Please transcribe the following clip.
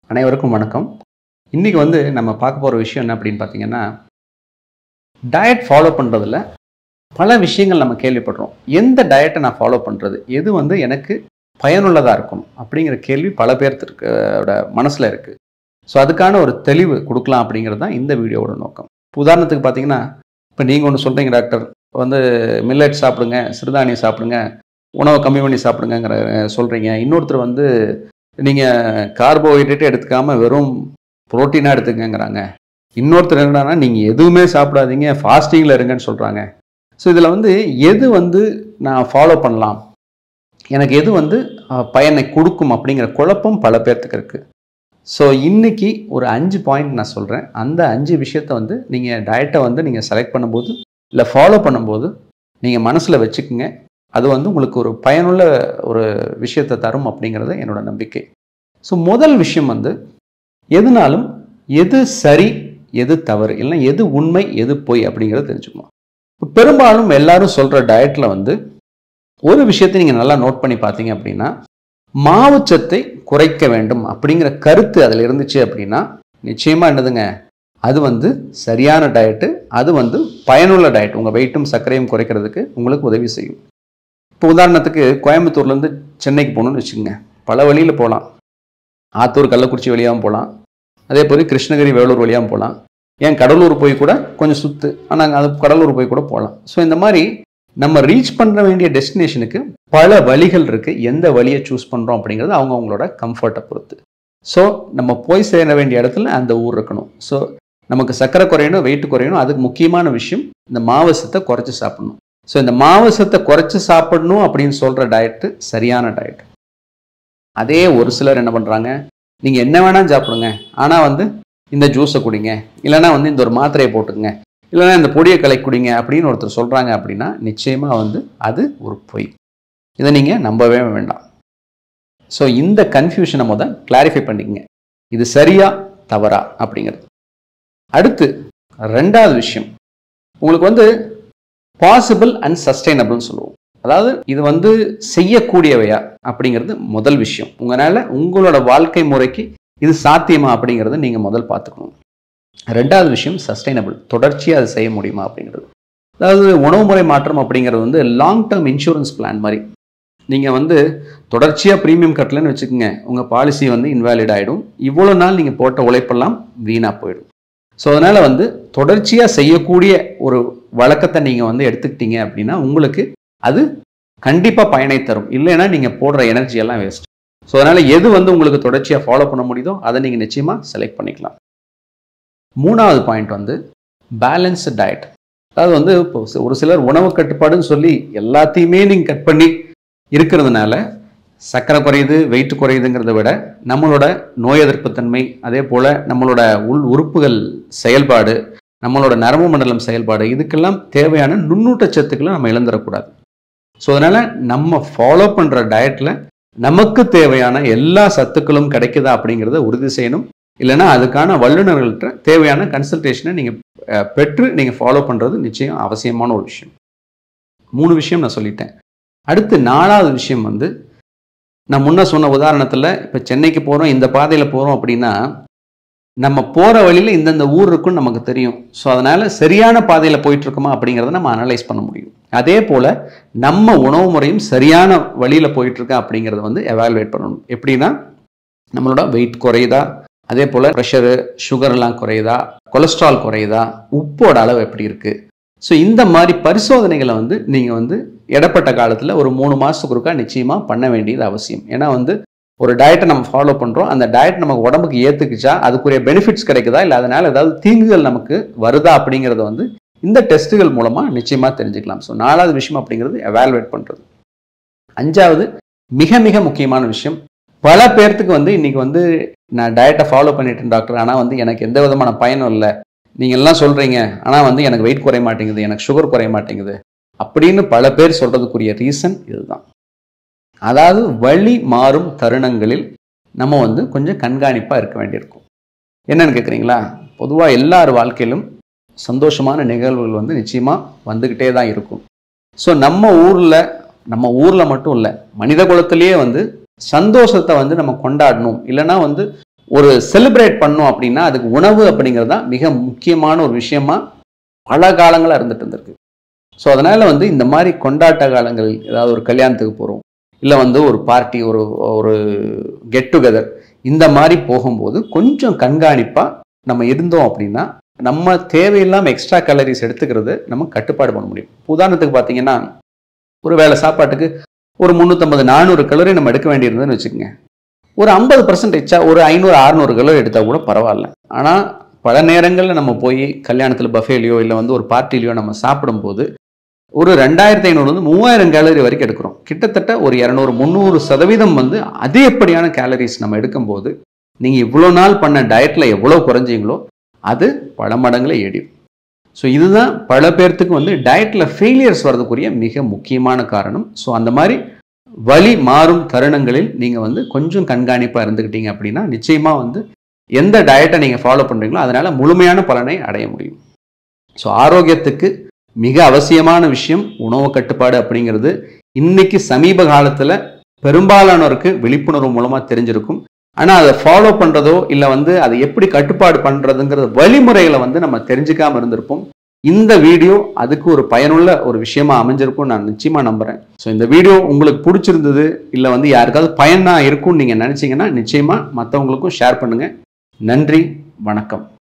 அனைவருக்கும் வணக்கம் இன்றைக்கி வந்து நம்ம பார்க்க போகிற விஷயம் என்ன அப்படின்னு பார்த்தீங்கன்னா டயட் ஃபாலோ பண்ணுறதுல பல விஷயங்கள் நம்ம கேள்விப்படுறோம் எந்த டயட்டை நான் ஃபாலோ பண்ணுறது எது வந்து எனக்கு பயனுள்ளதாக இருக்கும் அப்படிங்கிற கேள்வி பல பேர்த்துக்கு மனசில் இருக்குது ஸோ அதுக்கான ஒரு தெளிவு கொடுக்கலாம் அப்படிங்கிறது தான் இந்த வீடியோவோட நோக்கம் இப்போ உதாரணத்துக்கு பார்த்தீங்கன்னா இப்போ நீங்கள் ஒன்று சொல்கிறீங்க டாக்டர் வந்து மில்லட் சாப்பிடுங்க சிறுதானியம் சாப்பிடுங்க உணவை கம்மி பண்ணி சாப்பிடுங்கிற சொல்கிறீங்க இன்னொருத்தர் வந்து நீங்கள் கார்போஹைட்ரேட்டே எடுத்துக்காம வெறும் புரோட்டீனாக எடுத்துக்கங்கிறாங்க இன்னொருத்தர் என்னன்னா நீங்கள் எதுவுமே சாப்பிடாதீங்க ஃபாஸ்டிங்கில் இருங்கன்னு சொல்கிறாங்க ஸோ இதில் வந்து எது வந்து நான் ஃபாலோ பண்ணலாம் எனக்கு எது வந்து அஹ், பயனை கொடுக்கும் அப்படிங்கிற குழப்பம் பல பேர்த்துக்கு இருக்குது ஸோ இன்னைக்கு ஒரு அஞ்சு பாயிண்ட் நான் சொல்கிறேன் அந்த அஞ்சு விஷயத்தை வந்து நீங்கள் டயட்டை வந்து நீங்கள் செலக்ட் பண்ணும்போது இல்லை ஃபாலோ பண்ணும்போது நீங்கள் மனசில் வச்சுக்கோங்க அது வந்து உங்களுக்கு ஒரு பயனுள்ள ஒரு விஷயத்தை தரும் அப்படிங்கிறது என்னோட நம்பிக்கை ஸோ முதல் விஷயம் வந்து எதுனாலும் எது சரி எது தவறு இல்லைன்னா எது உண்மை எது பொய் அப்படிங்கிறத தெரிஞ்சுக்கணும் இப்போ பெரும்பாலும் எல்லாரும் சொல்கிற டயட்டில் வந்து ஒரு விஷயத்தை நீங்கள் நல்லா நோட் பண்ணி பார்த்தீங்க அப்படின்னா மாவுச்சத்தை குறைக்க வேண்டும் அப்படிங்கிற கருத்து அதில் இருந்துச்சு அப்படின்னா நிச்சயமாக என்னதுங்க அது வந்து சரியான டயட்டு அது வந்து பயனுள்ள டயட் உங்கள் வெயிட்டும் சர்க்கரையும் குறைக்கிறதுக்கு உங்களுக்கு உதவி செய்யும் இப்போ உதாரணத்துக்கு கோயம்புத்தூர்லேருந்து சென்னைக்கு போகணும்னு வச்சுக்கோங்க பல வழியில் போகலாம் ஆத்தூர் கள்ளக்குறிச்சி வழியாகவும் போகலாம் அதே போல் கிருஷ்ணகிரி வேலூர் வழியாகவும் போகலாம் ஏன் கடலூர் போய் கூட கொஞ்சம் சுத்து ஆனால் அது கடலூர் போய் கூட போகலாம் ஸோ இந்த மாதிரி நம்ம ரீச் பண்ண வேண்டிய டெஸ்டினேஷனுக்கு பல வழிகள் இருக்குது எந்த வழியை சூஸ் பண்ணுறோம் அப்படிங்கிறது அவங்க அவங்களோட கம்ஃபர்ட்டை பொறுத்து ஸோ நம்ம போய் சேர வேண்டிய இடத்துல அந்த ஊர் இருக்கணும் ஸோ நமக்கு சர்க்கரை குறையணும் வெயிட் குறையணும் அதுக்கு முக்கியமான விஷயம் இந்த மாவசத்தை குறைச்சி சாப்பிடணும் ஸோ இந்த மாவசத்தை குறைச்சி சாப்பிடணும் அப்படின்னு சொல்கிற டயட்டு சரியான டயட் அதே ஒரு சிலர் என்ன பண்ணுறாங்க நீங்கள் என்ன வேணாலும் சாப்பிடுங்க ஆனால் வந்து இந்த ஜூஸை குடிங்க இல்லைன்னா வந்து இந்த ஒரு மாத்திரையை போட்டுக்குங்க இல்லைன்னா இந்த பொடியை கலை குடிங்க அப்படின்னு ஒருத்தர் சொல்கிறாங்க அப்படின்னா நிச்சயமாக வந்து அது ஒரு பொய் இதை நீங்கள் நம்பவே வேண்டாம் ஸோ இந்த கன்ஃபியூஷனை முத கிளாரிஃபை பண்ணிக்கங்க இது சரியா தவறா அப்படிங்கிறது அடுத்து ரெண்டாவது விஷயம் உங்களுக்கு வந்து பாசிபிள் அண்ட் சஸ்டைனபிள்னு சொல்லுவோம் அதாவது இது வந்து செய்யக்கூடியவையா அப்படிங்கிறது முதல் விஷயம் உங்களால் உங்களோட வாழ்க்கை முறைக்கு இது சாத்தியமா அப்படிங்கிறத நீங்கள் முதல் பார்த்துக்கணும் ரெண்டாவது விஷயம் சஸ்டைனபிள் தொடர்ச்சியாக அதை செய்ய முடியுமா அப்படிங்கிறது அதாவது உணவு முறை மாற்றம் அப்படிங்கிறது வந்து லாங் டேர்ம் இன்சூரன்ஸ் பிளான் மாதிரி நீங்கள் வந்து தொடர்ச்சியாக ப்ரீமியம் கட்டலன்னு வச்சுக்கோங்க உங்கள் பாலிசி வந்து இன்வாலிட் ஆகிடும் இவ்வளோ நாள் நீங்கள் போட்ட உழைப்பெல்லாம் வீணாக போயிடும் ஸோ அதனால் வந்து தொடர்ச்சியாக செய்யக்கூடிய ஒரு வழக்கத்தை நீங்கள் வந்து எடுத்துக்கிட்டீங்க அப்படின்னா உங்களுக்கு அது கண்டிப்பாக பயனை தரும் இல்லைன்னா நீங்கள் போடுற எனர்ஜி எல்லாம் வேஸ்ட் ஸோ அதனால் எது வந்து உங்களுக்கு தொடர்ச்சியாக ஃபாலோ பண்ண முடியுதோ அதை நீங்கள் நிச்சயமாக செலக்ட் பண்ணிக்கலாம் மூணாவது பாயிண்ட் வந்து பேலன்ஸ்டு டயட் அதாவது வந்து இப்போ ஒரு சிலர் உணவு கட்டுப்பாடுன்னு சொல்லி எல்லாத்தையுமே நீங்கள் கட் பண்ணி இருக்கிறதுனால சர்க்கரை குறையுது வெயிட் குறையுதுங்கிறத விட நம்மளோட நோய் எதிர்ப்புத்தன்மை அதே போல் நம்மளோட உள் உறுப்புகள் செயல்பாடு நம்மளோட நரம்பு மண்டலம் செயல்பாடு இதுக்கெல்லாம் தேவையான நுண்ணூட்ட சத்துக்களை நம்ம இழந்துடக்கூடாது ஸோ அதனால் நம்ம ஃபாலோ பண்ணுற டயட்டில் நமக்கு தேவையான எல்லா சத்துக்களும் கிடைக்குதா அப்படிங்கிறத உறுதி செய்யணும் இல்லைன்னா அதுக்கான வல்லுநர்கள்ட்ட தேவையான கன்சல்டேஷனை நீங்கள் பெற்று நீங்கள் ஃபாலோ பண்ணுறது நிச்சயம் அவசியமான ஒரு விஷயம் மூணு விஷயம் நான் சொல்லிட்டேன் அடுத்து நாலாவது விஷயம் வந்து நான் முன்ன சொன்ன உதாரணத்தில் இப்போ சென்னைக்கு போகிறோம் இந்த பாதையில் போகிறோம் அப்படின்னா நம்ம போகிற வழியில் இந்தந்த ஊர் இருக்குன்னு நமக்கு தெரியும் ஸோ அதனால் சரியான பாதையில் போயிட்டுருக்கோமா அப்படிங்கிறத நம்ம அனலைஸ் பண்ண முடியும் அதே போல் நம்ம உணவு முறையும் சரியான வழியில் போயிட்டுருக்கா அப்படிங்கிறத வந்து எவாலுவேட் பண்ணணும் எப்படின்னா நம்மளோட வெயிட் குறையுதா அதே போல் ப்ரெஷரு சுகர்லாம் குறையுதா கொலஸ்ட்ரால் குறையுதா உப்போட அளவு எப்படி இருக்குது ஸோ இந்த மாதிரி பரிசோதனைகளை வந்து நீங்கள் வந்து இடப்பட்ட காலத்தில் ஒரு மூணு மாதத்துக்கு ஒருக்கா நிச்சயமாக பண்ண வேண்டியது அவசியம் ஏன்னா வந்து ஒரு டயட்டை நம்ம ஃபாலோ பண்ணுறோம் அந்த டயட் நமக்கு உடம்புக்கு ஏற்றுக்குச்சா அதுக்குரிய பெனிஃபிட்ஸ் கிடைக்குதா இல்லை அதனால் ஏதாவது தீங்குகள் நமக்கு வருதா அப்படிங்கிறத வந்து இந்த டெஸ்ட்டுகள் மூலமாக நிச்சயமாக தெரிஞ்சுக்கலாம் ஸோ நாலாவது விஷயம் அப்படிங்கிறது எவாலுவேட் பண்ணுறது அஞ்சாவது மிக மிக முக்கியமான விஷயம் பல பேர்த்துக்கு வந்து இன்னைக்கு வந்து நான் டயட்டை ஃபாலோ பண்ணிட்டேன் டாக்டர் ஆனால் வந்து எனக்கு எந்த விதமான பயனும் இல்லை நீங்கள் எல்லாம் சொல்கிறீங்க ஆனால் வந்து எனக்கு வெயிட் குறைய மாட்டேங்குது எனக்கு சுகர் குறைய மாட்டேங்குது அப்படின்னு பல பேர் சொல்கிறதுக்குரிய ரீசன் இதுதான் அதாவது வழி மாறும் தருணங்களில் நம்ம வந்து கொஞ்சம் கண்காணிப்பாக இருக்க வேண்டியிருக்கும் என்னன்னு கேட்குறீங்களா பொதுவாக எல்லார் வாழ்க்கையிலும் சந்தோஷமான நிகழ்வுகள் வந்து நிச்சயமாக வந்துக்கிட்டே தான் இருக்கும் ஸோ நம்ம ஊரில் நம்ம ஊரில் மட்டும் இல்லை மனித குலத்திலேயே வந்து சந்தோஷத்தை வந்து நம்ம கொண்டாடணும் இல்லைன்னா வந்து ஒரு செலிப்ரேட் பண்ணோம் அப்படின்னா அதுக்கு உணவு அப்படிங்கிறது தான் மிக முக்கியமான ஒரு விஷயமா பல காலங்களா இருந்துட்டு இருந்திருக்கு ஸோ அதனால வந்து இந்த மாதிரி கொண்டாட்ட காலங்கள் ஏதாவது ஒரு கல்யாணத்துக்கு போகிறோம் இல்லை வந்து ஒரு பார்ட்டி ஒரு ஒரு கெட் டுகெதர் இந்த மாதிரி போகும்போது கொஞ்சம் கண்காணிப்பாக நம்ம இருந்தோம் அப்படின்னா நம்ம தேவையில்லாமல் எக்ஸ்ட்ரா கலரிஸ் எடுத்துக்கிறது நம்ம கட்டுப்பாடு பண்ண முடியும் உதாரணத்துக்கு பார்த்தீங்கன்னா ஒரு வேளை சாப்பாட்டுக்கு ஒரு முந்நூற்றம்பது நானூறு கலோரி நம்ம எடுக்க வேண்டியிருந்ததுன்னு வச்சுக்கோங்க ஒரு ஐம்பது பர்சன்டேஜா ஒரு ஐநூறு அறுநூறு கலோரி எடுத்தால் கூட பரவாயில்ல ஆனால் பல நேரங்களில் நம்ம போய் கல்யாணத்தில் பஃபேலையோ இல்லை வந்து ஒரு பார்ட்டிலையோ நம்ம சாப்பிடும்போது ஒரு ரெண்டாயிரத்தி ஐநூறுலேருந்து மூவாயிரம் கேலரி வரைக்கும் எடுக்கிறோம் கிட்டத்தட்ட ஒரு இரநூறு முந்நூறு சதவீதம் வந்து அதிகப்படியான கேலரிஸ் நம்ம எடுக்கும்போது நீங்கள் இவ்வளோ நாள் பண்ண டயட்டில் எவ்வளோ குறைஞ்சீங்களோ அது பல மடங்குல ஏடிடும் ஸோ இதுதான் பல பேர்த்துக்கு வந்து டயட்டில் ஃபெயிலியர்ஸ் வரதுக்குரிய மிக முக்கியமான காரணம் ஸோ அந்த மாதிரி வழி மாறும் தருணங்களில் நீங்கள் வந்து கொஞ்சம் கண்காணிப்பாக இருந்துக்கிட்டீங்க அப்படின்னா நிச்சயமாக வந்து எந்த டயட்டை நீங்கள் ஃபாலோ பண்ணுறீங்களோ அதனால் முழுமையான பலனை அடைய முடியும் ஸோ ஆரோக்கியத்துக்கு மிக அவசியமான விஷயம் உணவு கட்டுப்பாடு அப்படிங்கிறது இன்னைக்கு சமீப காலத்தில் பெரும்பாலானோருக்கு விழிப்புணர்வு மூலமாக தெரிஞ்சிருக்கும் ஆனால் அதை ஃபாலோ பண்ணுறதோ இல்லை வந்து அதை எப்படி கட்டுப்பாடு பண்ணுறதுங்கிற வழிமுறைகளை வந்து நம்ம தெரிஞ்சுக்காம இருந்திருப்போம் இந்த வீடியோ அதுக்கு ஒரு பயனுள்ள ஒரு விஷயமா அமைஞ்சிருக்கும் நான் நிச்சயமா நம்புறேன் ஸோ இந்த வீடியோ உங்களுக்கு பிடிச்சிருந்தது இல்லை வந்து யாருக்காவது பயனா இருக்கும்னு நீங்க நினைச்சீங்கன்னா நிச்சயமா மற்றவங்களுக்கும் ஷேர் பண்ணுங்க நன்றி வணக்கம்